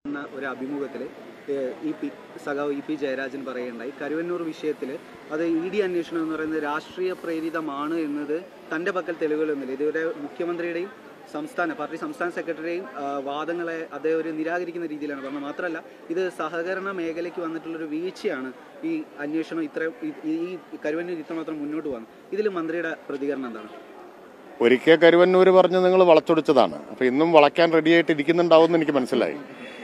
എന്ന ഒരു അഭിമുഖത്തിൽ ഇ പി സഖാവ് ഇ പി ജയരാജൻ പറയുകയുണ്ടായി കരുവന്നൂർ വിഷയത്തിൽ അത് ഇ ഡി അന്വേഷണം എന്ന് പറയുന്നത് രാഷ്ട്രീയ പ്രേരിതമാണ് എന്നത് തൻ്റെ പക്കൽ തെളിവുകളൊന്നുമില്ല ഇതുവരെ മുഖ്യമന്ത്രിയുടെയും സംസ്ഥാന പാർട്ടി സംസ്ഥാന സെക്രട്ടറിയെയും ആ, വാദങ്ങളെ അദ്ദേഹം ഒരു നിരാകരിക്കുന്ന രീതിയിലാണ് പറഞ്ഞത് മാത്രമല്ല ഇത് സഹകരണ മേഖലയ്ക്ക് വന്നിട്ടുള്ളൊരു വീഴ്ചയാണ് ഈ അന്വേഷണം ഇത്ര ഈ- ഈ കരുവന്നൂർ ഇത്രമാത്രം മുന്നോട്ട് പോകുന്നത് ഇതിൽ മന്ത്രിയുടെ പ്രതികരണം എന്താണ് ഒരിക്കൽ കരുവന്നൂർ പറഞ്ഞ് നിങ്ങൾ വളച്ചൊടിച്ചതാണ് അപ്പൊ ഇന്നും വളയ്ക്കാൻ റെഡിയായിട്ട് ഇരിക്കുന്നുണ്ടാവുമെന്ന് എനിക്ക് മനസ്സിലായി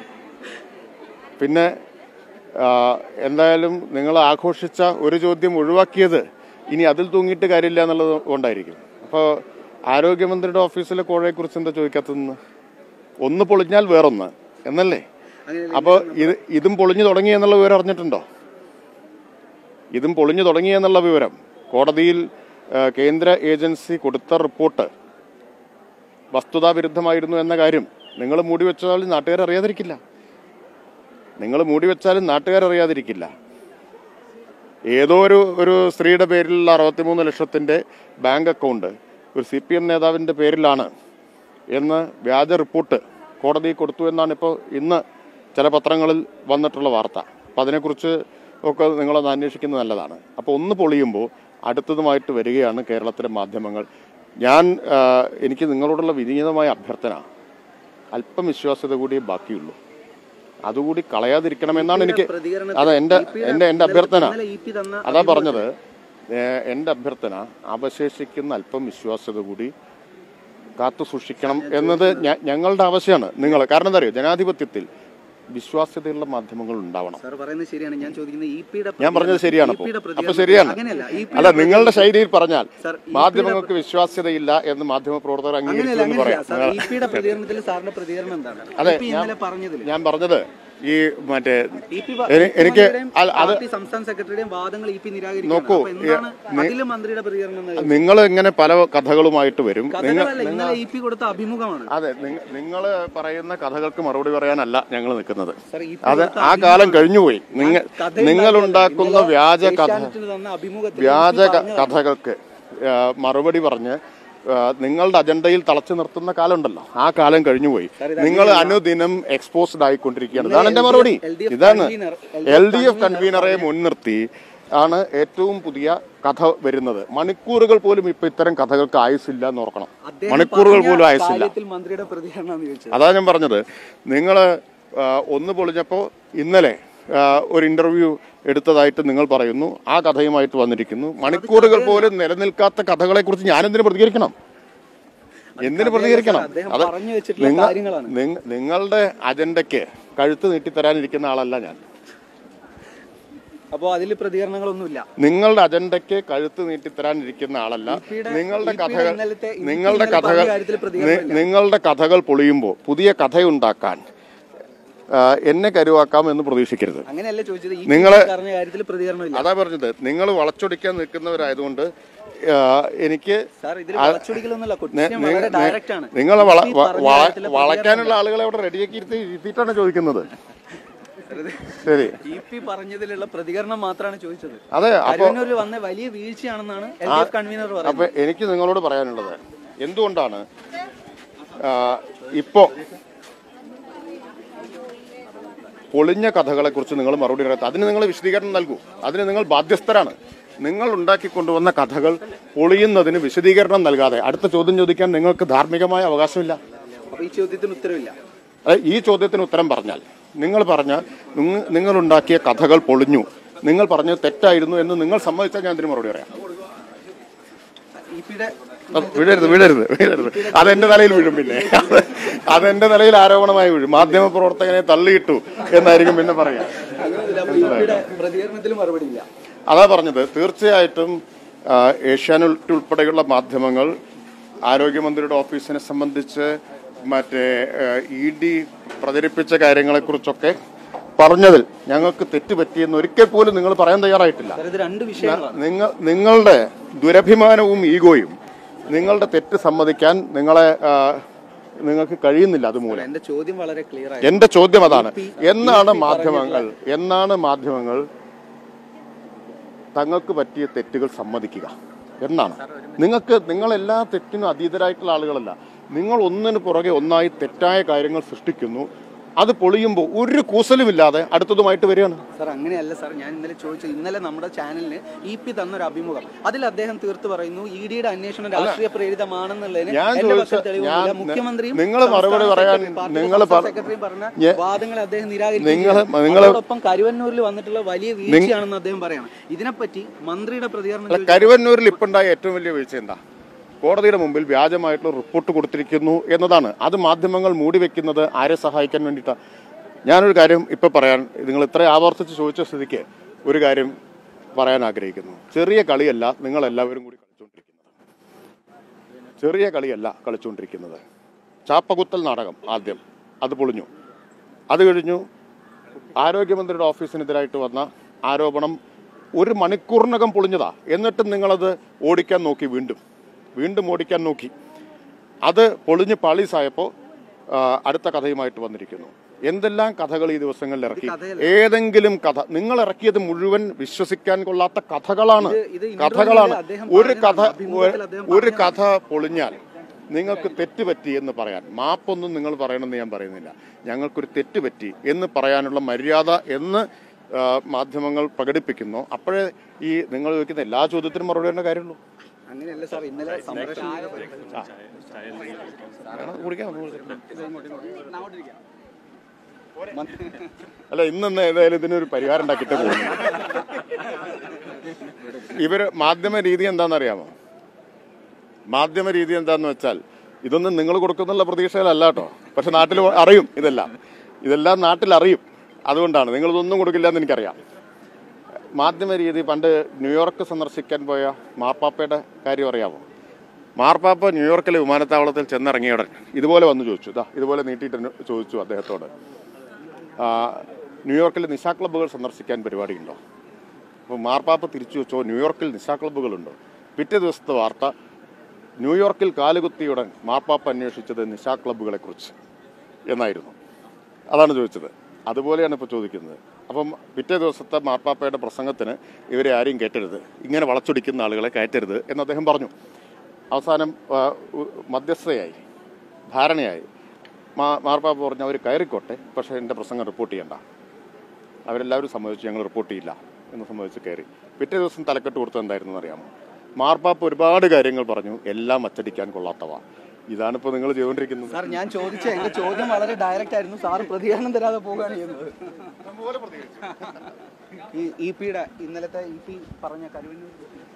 പിന്നെ ആ, എന്തായാലും നിങ്ങൾ ആഘോഷിച്ച ഒരു ചോദ്യം ഒഴിവാക്കിയത് ഇനി അതിൽ തൂങ്ങിയിട്ട് കാര്യമില്ല എന്നുള്ളത് കൊണ്ടായിരിക്കും അപ്പോൾ ആരോഗ്യമന്ത്രിയുടെ ഓഫീസിലെ കോഴയെക്കുറിച്ച് എന്താ ചോദിക്കാത്തതെന്ന് ഒന്ന് പൊളിഞ്ഞാൽ വേറൊന്ന് എന്നല്ലേ അങ്ങനെ അപ്പോൾ ഇത് ഇതും പൊളിഞ്ഞു തുടങ്ങി എന്നുള്ള വിവരം അറിഞ്ഞിട്ടുണ്ടോ ഇതും പൊളിഞ്ഞു തുടങ്ങി എന്നുള്ള വിവരം കോടതിയിൽ ആ, കേന്ദ്ര ഏജൻസി കൊടുത്ത റിപ്പോർട്ട് വസ്തുതാവിരുദ്ധമായിരുന്നു എന്ന കാര്യം നിങ്ങൾ മൂടി വെച്ചാൽ നാട്ടുകാർ അറിയാതിരിക്കില്ല നിങ്ങൾ മൂടി വെച്ചാലും നാട്ടുകാർ അറിയാതിരിക്കില്ല ഏതോ ഒരു ഒരു സ്ത്രീയുടെ പേരിലുള്ള അറുപത്തിമൂന്ന് ലക്ഷത്തിന്റെ ബാങ്ക് അക്കൗണ്ട് ഒരു സി പി എം നേതാവിന്റെ പേരിലാണ് എന്ന് വ്യാജ റിപ്പോർട്ട് കോടതി കൊടുത്തു എന്നാണ് ഇപ്പോൾ ഇന്ന് ചില പത്രങ്ങളിൽ വന്നിട്ടുള്ള വാർത്ത അപ്പം അതിനെക്കുറിച്ച് ഒക്കെ നിങ്ങളൊന്ന് അന്വേഷിക്കുന്നത് നല്ലതാണ് അപ്പോൾ ഒന്ന് പൊളിയുമ്പോൾ അടുത്തതുമായിട്ട് വരികയാണ് കേരളത്തിലെ മാധ്യമങ്ങൾ ഞാൻ ആ, എനിക്ക് നിങ്ങളോടുള്ള വിനീതമായ അഭ്യർത്ഥന അല്പം വിശ്വാസ്യത കൂടിയേ ബാക്കിയുള്ളൂ അതുകൂടി കളയാതിരിക്കണമെന്നാണ് എനിക്ക് പ്രതികരണത്തിൽ അതെ എൻ്റെ EP യുടെ എൻ്റെ എൻ്റെ അഭ്യർത്ഥന ഇന്നലെ EP തന്ന അതാ പറഞ്ഞത് ഏഹ് എൻ്റെ അഭ്യർത്ഥന അവശേഷിക്കുന്ന അല്പം വിശ്വാസ്യത കൂടി കാത്തു സൂക്ഷിക്കണം എന്നത് ഞ- ഞങ്ങളുടെ ആവശ്യമാണ് നിങ്ങൾ കാരണം എന്താ അറിയോ ജനാധിപത്യത്തിൽ വിശ്വാസ്യതയുള്ള മാധ്യമങ്ങൾ ഉണ്ടാവണം സാർ പറയുന്നത് ശരിയാണ് ഞാൻ ചോദിക്കുന്നത് ഇ പിയുടെ ഞാൻ പറഞ്ഞത് ശരിയാണ് അപ്പോൾ ഇപിയുടെ അപ്പൊ പ്രതികരണം- ശരിയാണ് അങ്ങനെയല്ല ഇ പി അല്ല നിങ്ങളുടെ ശൈലിയിൽ പറഞ്ഞാൽ സാർ, ഇ മാധ്യമങ്ങൾക്ക് വിശ്വാസ്യതയില്ല എന്ന് മാധ്യമ പ്രവർത്തകർ അങ്ങനെയല്ല അംഗീകരിച്ചു എന്ന് അങ്ങനെയല്ല പറയാം സാർ ഇ പിയുടെ പ്രതികരണത്തിൽ സാറിന്റെ പ്രതികരണം എന്താണ് അതെ, ഇ പി ഇന്നലെ പറഞ്ഞതിൽ ഞാൻ പറഞ്ഞത് ഈ മറ്റേ ഇ പി എനി- എനിക്ക് അല്ല, അത് പാർട്ടി സംസ്ഥാന സെക്രട്ടറിയുടെയും വാദങ്ങൾ ഇ പി നിരാകരിക്കുന്നു നോക്കൂ, അപ്പൊ എന്താണ് അതിൽ മന്ത്രിയുടെ പ്രതികരണം എന്ന് നിങ്ങൾ ഇങ്ങനെ പല കഥകളുമായിട്ട് വരും നിങ്ങൾ കഥകളല്ല ഇന്നലെ ഇ പി കൊടുത്ത അഭിമുഖമാണ് അതെ നിങ്ങൾ പറയുന്ന കഥകൾക്ക് മറുപടി പറയാനല്ല ഞങ്ങൾ നിൽക്കുന്നത് സാർ ഇ അത് ആ കാലം കഴിഞ്ഞുപോയി നിങ്ങൾ നിങ്ങൾ ഉണ്ടാക്കുന്ന വ്യാജ കഥ തന്ന അഭിമുഖത്തിൽ വ്യാജ ക- കഥകൾക്ക് ആ, മറുപടി പറഞ്ഞ് ആ, നിങ്ങളുടെ അജണ്ടയിൽ തളച്ചു നിർത്തുന്ന കാലമുണ്ടല്ലോ ആ കാലം കഴിഞ്ഞുപോയി നിങ്ങൾ അനുദിനം എക്സ്പോസ്ഡ് ആയിക്കൊണ്ടിരിക്കുകയാണ് ഇതാണ് എന്റെ മറുപടി LDF ഇതാണ് convener, എൽ ഡി എഫ് കൺവീനറെ മുൻനിർത്തി ആണ് ഏറ്റവും പുതിയ കഥ വരുന്നത് മണിക്കൂറുകൾ പോലും ഇപ്പൊ ഇത്തരം കഥകൾക്ക് ആയുസില്ല എന്ന് ഓർക്കണം അദ്ദേഹം മണിക്കൂറുകൾ പറഞ്ഞ പോലും ആയുസില്ല കാര്യത്തിൽ മന്ത്രിയുടെ പ്രതികരണം എന്ന് ചോദിച്ചത് അതാ ഞാൻ പറഞ്ഞത് നിങ്ങൾ ഒന്ന് പൊളിഞ്ഞപ്പോൾ ഇന്നലെ ആ, ഒരു ഇന്റർവ്യൂ എടുത്തതായിട്ട് നിങ്ങൾ പറയുന്നു ആ കഥയുമായിട്ട് വന്നിരിക്കുന്നു മണിക്കൂറുകൾ പോലും നിലനിൽക്കാത്ത കഥകളെ കുറിച്ച് ഞാൻ എന്തിനു പ്രതികരിക്കണം എന്തിനു പ്രതികരിക്കണം അദ്ദേഹം അത് പറഞ്ഞു വെച്ചിട്ടുള്ള നിങ്ങൾ കാര്യങ്ങളാണ് നിങ്ങ- നിങ്ങളുടെ അജണ്ടയ്ക്ക് കഴുത്ത് നീട്ടിത്തരാനിരിക്കുന്ന ആളല്ല ഞാൻ അപ്പോ അതിൽ പ്രതികരണങ്ങളൊന്നുമില്ല നിങ്ങളുടെ അജണ്ടയ്ക്ക് കഴുത്ത് നീട്ടിത്തരാനിരിക്കുന്ന ആളല്ല ഇപിയുടെ- നിങ്ങളുടെ ഇപിയുടെ കഥകൾ ഇന്നലത്തെ- ഇപി നിങ്ങളുടെ ഇന്നലെ പറഞ്ഞ കഥകൾ കാര്യത്തിൽ പ്രതികരണമില്ല. നി- നിങ്ങളുടെ കഥകൾ പൊളിയുമ്പോൾ പുതിയ കഥയുണ്ടാക്കാൻ ആ, എന്നെ കരുവാക്കാം എന്ന് പ്രതീക്ഷിക്കരുത് അങ്ങനെയല്ല ചോദിച്ചത് ഈ നിങ്ങള് പറഞ്ഞ കാര്യത്തിൽ പ്രതികരണമില്ല അതാ പറഞ്ഞത് നിങ്ങൾ വളച്ചൊടിക്കാൻ നിൽക്കുന്നവരായതുകൊണ്ട് ആ, എനിക്ക് സാർ ഇതിൽ ആ- വളച്ചൊടിക്കലൊന്നുമല്ല നി- കുറ്റം നി- വളരെ നി- ഡയറക്റ്റ് ആണ് നിങ്ങളെ വള- ഈ വ- പറഞ്ഞ വള- കാര്യത്തിലെ വളയ്ക്കാനുള്ള ആളുകളെ അവിടെ റെഡിയാക്കി ഇരുത്തി ഇരുത്തിയിട്ടാണ് ചോദിക്കുന്നത് ശരി ഇ പി പറഞ്ഞതിലുള്ള പ്രതികരണം മാത്രമാണ് ചോദിച്ചത് അതെ അപ്പൊ കരുവന്നൂരിൽ വന്ന വലിയ വീഴ്ചയാണെന്നാണ് എൽ ഡി എഫ് കൺവീനർ പറയുന്നത് അപ്പൊ എനിക്ക് നിങ്ങളോട് പറയാനുള്ളത് എന്തുകൊണ്ടാണ് ആ, ഇപ്പോ പൊളിഞ്ഞ കഥകളെ കുറിച്ച് നിങ്ങൾ മറുപടി പറയാത്ത അതിന് നിങ്ങൾ വിശദീകരണം നൽകൂ അതിന് നിങ്ങൾ ബാധ്യസ്ഥരാണ് നിങ്ങൾ ഉണ്ടാക്കി കൊണ്ടുവന്ന കഥകൾ പൊളിയുന്നതിന് വിശദീകരണം നൽകാതെ അടുത്ത ചോദ്യം ചോദിക്കാൻ നിങ്ങൾക്ക് ധാർമ്മികമായ അവകാശമില്ല അപ്പൊ ഈ ചോദ്യത്തിന് ഉത്തരവില്ല അത് ഈ ചോദ്യത്തിന് ഉത്തരം പറഞ്ഞാൽ നിങ്ങൾ പറഞ്ഞ നിങ്ങ- നിങ്ങൾ ഉണ്ടാക്കിയ കഥകൾ പൊളിഞ്ഞു നിങ്ങൾ പറഞ്ഞത് തെറ്റായിരുന്നു എന്ന് നിങ്ങൾ സമ്മതിച്ചാൽ ഞാൻ അതിന് മറുപടി പറയാം ഇ പിയുടെ അത് വീഴരുത് വീഴരുത് വീഴരുത് അതെന്റെ തലയിൽ വീഴും പിന്നെ അത് അതെന്റെ തലയിൽ ആരോപണമായി വീഴും മാധ്യമ പ്രവർത്തകനെ തള്ളിയിട്ടു എന്നായിരിക്കും പിന്നെ പറയാം അങ്ങനെയല്ല അപ്പൊ ഇ പിയുടെ പ്രതികരണത്തിൽ മറുപടി ഇല്ല അതാ പറഞ്ഞത് തീർച്ചയായിട്ടും ആ, ഏഷ്യാനെറ്റ് ഉൾപ്പെടെയുള്ള മാധ്യമങ്ങൾ ആരോഗ്യമന്ത്രിയുടെ ഓഫീസിനെ സംബന്ധിച്ച് മറ്റേ ഇ ഡി പ്രചരിപ്പിച്ച കാര്യങ്ങളെക്കുറിച്ചൊക്കെ പറഞ്ഞതിൽ ഞങ്ങൾക്ക് തെറ്റ് പറ്റിയെന്ന് ഒരിക്കൽ പോലും നിങ്ങൾ പറയാൻ തയ്യാറായിട്ടില്ല സാർ ഇത് രണ്ട് വിഷയങ്ങളാണ് നിങ്ങൾ നിങ്ങളുടെ ദുരഭിമാനവും ഈഗോയും നിങ്ങളുടെ തെറ്റ് സമ്മതിക്കാൻ നിങ്ങളെ ആ, നിങ്ങൾക്ക് കഴിയുന്നില്ല അതുമൂലം എന്റെ ചോദ്യം വളരെ ക്ലിയർ ആയി എന്റെ ചോദ്യം അതാണ് എന്നാണ് മാധ്യമങ്ങൾ എന്നാണ് മാധ്യമങ്ങൾ തങ്ങൾക്ക് പറ്റിയ തെറ്റുകൾ സമ്മതിക്കുക എന്നാണ് നിങ്ങൾക്ക് നിങ്ങൾ എല്ലാ തെറ്റിനും അതീതരായിട്ടുള്ള ആളുകളല്ല നിങ്ങൾ ഒന്നിന് പുറകെ ഒന്നായി തെറ്റായ കാര്യങ്ങൾ സൃഷ്ടിക്കുന്നു അത് പൊളിയുമ്പോൾ ഒരു കൂസലുമില്ലാതെ അടുത്തതുമായിട്ട് വരികയാണ് സാർ അങ്ങനെയല്ല സാർ ഞാൻ ഇന്നലെ ചോദിച്ചത് ഇന്നലെ നമ്മുടെ ചാനലിന് ഇ പി തന്നൊരു അഭിമുഖം അതിൽ അദ്ദേഹം തീർത്ത് പറയുന്നു ഇ ഡിയുടെ അന്വേഷണം രാഷ്ട്രീയ പ്രേരിതമാണെന്നുള്ളതിന് ഞാൻ എന്റെ ചോദിച്ച- പക്കൽ തെളിവൊന്നുമില്ല. ഞാൻ- മുഖ്യമന്ത്രിയും നിങ്ങൾ മറുപടി സംസ്ഥാന പറയാൻ- സെക്രട്ടറിയും പാർട്ടിയുടെ നിങ്ങൾ സംസ്ഥാന പറ- സെക്രട്ടറിയും പറഞ്ഞ ഞ- വാദങ്ങളെ അദ്ദേഹം നിങ്ങൾ- നിരാകരിച്ചു നിങ്ങൾ- അതോടൊപ്പം കരുവന്നൂരിൽ വന്നിട്ടുള്ള വലിയ വീഴ്ചയാണെന്ന് അദ്ദേഹം പറയണം ഇതിനെപ്പറ്റി മന്ത്രിയുടെ പ്രതികരണം അല്ല ചോദിച്ചാൽ കരുവന്നൂരിൽ ഇപ്പുണ്ടായ ഏറ്റവും വലിയ വീഴ്ച എന്താ കോടതിയുടെ മുമ്പിൽ വ്യാജമായിട്ടുള്ള റിപ്പോർട്ട് കൊടുത്തിരിക്കുന്നു എന്നതാണ് അത് മാധ്യമങ്ങൾ മൂടി വെക്കുന്നത് ആരെ സഹായിക്കാൻ വേണ്ടിയിട്ടാണ് ഞാനൊരു കാര്യം ഇപ്പൊ പറയാൻ നിങ്ങൾ ഇത്ര ആവർത്തിച്ച് ചോദിച്ച സ്ഥിതിക്ക് ഒരു കാര്യം പറയാൻ ആഗ്രഹിക്കുന്നു ചെറിയ കളിയല്ല നിങ്ങൾ എല്ലാവരും കൂടി കളിച്ചുകൊണ്ടിരിക്കുന്നത് ചെറിയ കളിയല്ല കളിച്ചുകൊണ്ടിരിക്കുന്നത് ചാപ്പകുത്തൽ നാടകം ആദ്യം അത് പൊളിഞ്ഞു അത് കഴിഞ്ഞു ആരോഗ്യമന്ത്രിയുടെ ഓഫീസിനെതിരായിട്ട് വന്ന ആരോപണം ഒരു മണിക്കൂറിനകം പൊളിഞ്ഞതാ എന്നിട്ടും നിങ്ങളത് ഓടിക്കാൻ നോക്കി വീണ്ടും വീണ്ടും ഓടിക്കാൻ നോക്കി അത് പൊളിഞ്ഞ് പാളീസായപ്പോൾ അടുത്ത കഥയുമായിട്ട് വന്നിരിക്കുന്നു എന്തെല്ലാം കഥകൾ ഈ ദിവസങ്ങളിൽ ഇറക്കി കഥയല്ല. ഏതെങ്കിലും കഥ നിങ്ങൾ ഇറക്കിയത് മുഴുവൻ വിശ്വസിക്കാൻ കൊള്ളാത്ത കഥകളാണ് ഇത് ഇത് കഥകളാണ് ഇന്റർവ്യൂവിൽ അദ്ദേഹം ഒരു കഥ പറഞ്ഞതാണ്, അഭിമുഖത്തിൽ അദ്ദേഹം ഒരു കഥ പൊളിഞ്ഞാൽ നിങ്ങൾക്ക് തെറ്റ് പറ്റി എന്ന് പറയാൻ മാപ്പൊന്നും നിങ്ങൾ പറയണമെന്ന് ഞാൻ പറയുന്നില്ല ഞങ്ങൾക്കൊരു തെറ്റ് പറ്റി എന്ന് പറയാനുള്ള മര്യാദ എന്ന് ആ, മാധ്യമങ്ങൾ പ്രകടിപ്പിക്കുന്നു അപ്പോഴേ ഈ നിങ്ങൾ ചോദിക്കുന്ന എല്ലാ ചോദ്യത്തിനും മറുപടി തന്നെ കാര്യമുള്ളൂ അങ്ങനെയല്ല സാർ ഇന്നലെ സംരക്ഷണ വേണം, കുടിക്കാം, ഒന്ന് കുടിക്കാം. അങ്ങോട്ടിരിക്കാം. അല്ല ഇന്ന് ഏതായാലും ഇതിനൊരു പരിഹാരം ഉണ്ടാക്കിയിട്ട് പോകുന്നു ഇവര് മാധ്യമ രീതി എന്താണെന്നറിയാമോ മാധ്യമ രീതി എന്താന്ന് വെച്ചാൽ ഇതൊന്നും നിങ്ങൾ കൊടുക്കുന്നുള്ള പ്രതീക്ഷയിലല്ല കേട്ടോ പക്ഷെ നാട്ടിൽ അറിയും ഇതെല്ലാം ഇതെല്ലാം നാട്ടിൽ അറിയും അതുകൊണ്ടാണ് നിങ്ങൾ ഇതൊന്നും കൊടുക്കില്ല എന്ന് എനിക്കറിയാം മാധ്യമ രീതി പണ്ട് ന്യൂയോർക്ക് സന്ദർശിക്കാൻ പോയ മാർപ്പാപ്പയുടെ കാര്യം അറിയാമോ മാർപ്പാപ്പ ന്യൂയോർക്കിലെ വിമാനത്താവളത്തിൽ ചെന്നിറങ്ങിയവടൻ ഇതുപോലെ വന്ന് ചോദിച്ചു ഇതാ ഇതുപോലെ നീട്ടിയിട്ട് എന്നെ ചോദിച്ചു അദ്ദേഹത്തോട് ആ, ന്യൂയോർക്കിൽ നിശാ ക്ലബ്ബുകൾ സന്ദർശിക്കാൻ പരിപാടിയുണ്ടോ അപ്പോൾ മാർപ്പാപ്പ തിരിച്ചു വെച്ചോ ന്യൂയോർക്കിൽ നിശാ ക്ലബ്ബുകളുണ്ടോ പിറ്റേ ദിവസത്തെ വാർത്ത ന്യൂയോർക്കിൽ കാലുകുത്തിയുടൻ മാർപ്പാപ്പ അന്വേഷിച്ചത് നിശാ ക്ലബ്ബുകളെ കുറിച്ച് എന്നായിരുന്നു അതാണ് ചോദിച്ചത് അതുപോലെയാണ് ഇപ്പോൾ ചോദിക്കുന്നത് അപ്പം പിറ്റേ ദിവസത്തെ മാർപ്പാപ്പയുടെ പ്രസംഗത്തിന് ഇവരെ ആരെയും കയറ്റരുത് ഇങ്ങനെ വളച്ചൊടിക്കുന്ന ആളുകളെ കയറ്റരുത് എന്ന് അദ്ദേഹം പറഞ്ഞു അവസാനം ആ, ഉ- മധ്യസ്ഥയായി ധാരണയായി മാ മാർപ്പാപ്പ പറഞ്ഞു അവർ കയറിക്കോട്ടെ പക്ഷേ എൻ്റെ പ്രസംഗം റിപ്പോർട്ട് ചെയ്യണ്ട അവരെല്ലാവരും സമ്മതിച്ചു ഞങ്ങൾ റിപ്പോർട്ട് ചെയ്യില്ല എന്ന് സമ്മതിച്ച് കയറി പിറ്റേ ദിവസം തലക്കെട്ട് കൊടുത്തത് എന്തായിരുന്നു അറിയാമോ മാർപ്പാപ്പ ഒരുപാട് കാര്യങ്ങൾ പറഞ്ഞു എല്ലാം അച്ചടിക്കാൻ കൊള്ളാത്തവ ഇതാണിപ്പോൾ നിങ്ങൾ ചെയ്തുകൊണ്ടിരിക്കുന്നത് സാർ ഞാൻ ചോദിച്ച എന്റെ ചോദ്യം വളരെ ഡയറക്റ്റ് ആയിരുന്നു സാർ പ്രതികരണം തരാതെ പോവുകയാണ് ചെയ്യുന്നത് ഈ ഇ പിയുടെ ഇന്നലത്തെ ഇ പി പറഞ്ഞ കരുവന്നൂർ